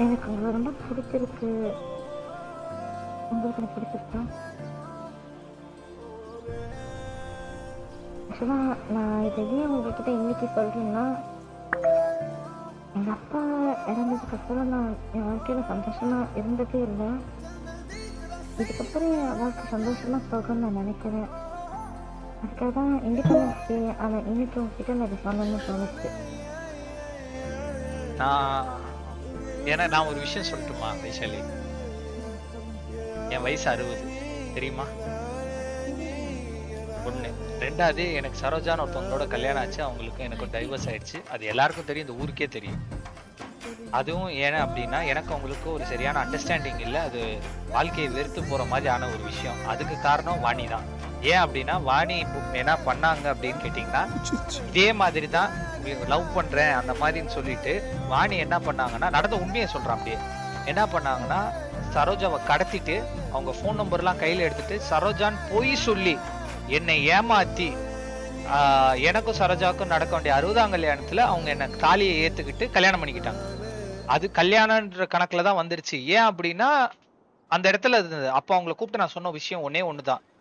எனக்கு உங்களை ரொம்ப பிடிச்சிருக்கு உங்களுக்கு எனக்கு பிடிச்சிருக்கா ஆக்சுவலாக நான் இதை ஏன் உங்ககிட்ட இன்னைக்கு சொல்கிறேன்னா எங்கள் அப்பா இறந்ததுக்கு அப்புறம் நான் என் வாழ்க்கையில் சந்தோஷமாக இருந்ததே இல்லை இதுக்கப்புறம் என் வாழ்க்கை சந்தோஷமாக போகணும்னு நான் நினைக்கிறேன் அதுக்காக தான் இண்டிபெண்டன்ஸ் டே ஆனால் இன்னைக்கு உங்ககிட்ட நான் இதை சொல்லணும்னு தோணுச்சு நான் ஏன்னா நான் ஒரு விஷயம் சொல்லட்டுமா வைஷாலி என் வயசு அறுபது தெரியுமா ஒண்ணு ரெண்டாவது எனக்கு சரோஜான்னு ஒருத்தவங்களோட கல்யாணம் ஆச்சு அவங்களுக்கும் எனக்கும் டைவர்ஸ் ஆயிடுச்சு அது எல்லாருக்கும் தெரியும் இந்த ஊருக்கே தெரியும் அதுவும் ஏன்னா அப்படின்னா எனக்கு அவங்களுக்கு ஒரு சரியான அண்டர்ஸ்டாண்டிங் இல்லை அது வாழ்க்கையை வெறுத்து போற மாதிரி ஆன ஒரு விஷயம் அதுக்கு காரணம் வாணி தான் ஏன் அப்படின்னா வாணி இப்போ என்ன பண்ணாங்க அப்படின்னு கேட்டிங்கன்னா இதே மாதிரி தான் லவ் பண்றேன் அந்த மாதிரின்னு சொல்லிட்டு வாணி என்ன பண்ணாங்கன்னா நடந்த உண்மையை சொல்றான் அப்படியே என்ன பண்ணாங்கன்னா சரோஜாவை கடத்திட்டு அவங்க ஃபோன் நம்பர்லாம் கையில எடுத்துட்டு சரோஜான்னு பொய் சொல்லி என்னை ஏமாத்தி ஆஹ், எனக்கும் சரோஜாவுக்கும் நடக்க வேண்டிய அறுபதாம் கல்யாணத்துல அவங்க என்ன தாலியை ஏத்துக்கிட்டு கல்யாணம் பண்ணிக்கிட்டாங்க அது கல்யாணம்ன்ற கணக்குல தான் வந்துருச்சு ஏன் அப்படின்னா அந்த இடத்துல இருந்தது அப்ப அவங்கள கூப்பிட்டு நான் சொன்ன விஷயம் ஒன்னே ஒண்ணுதான்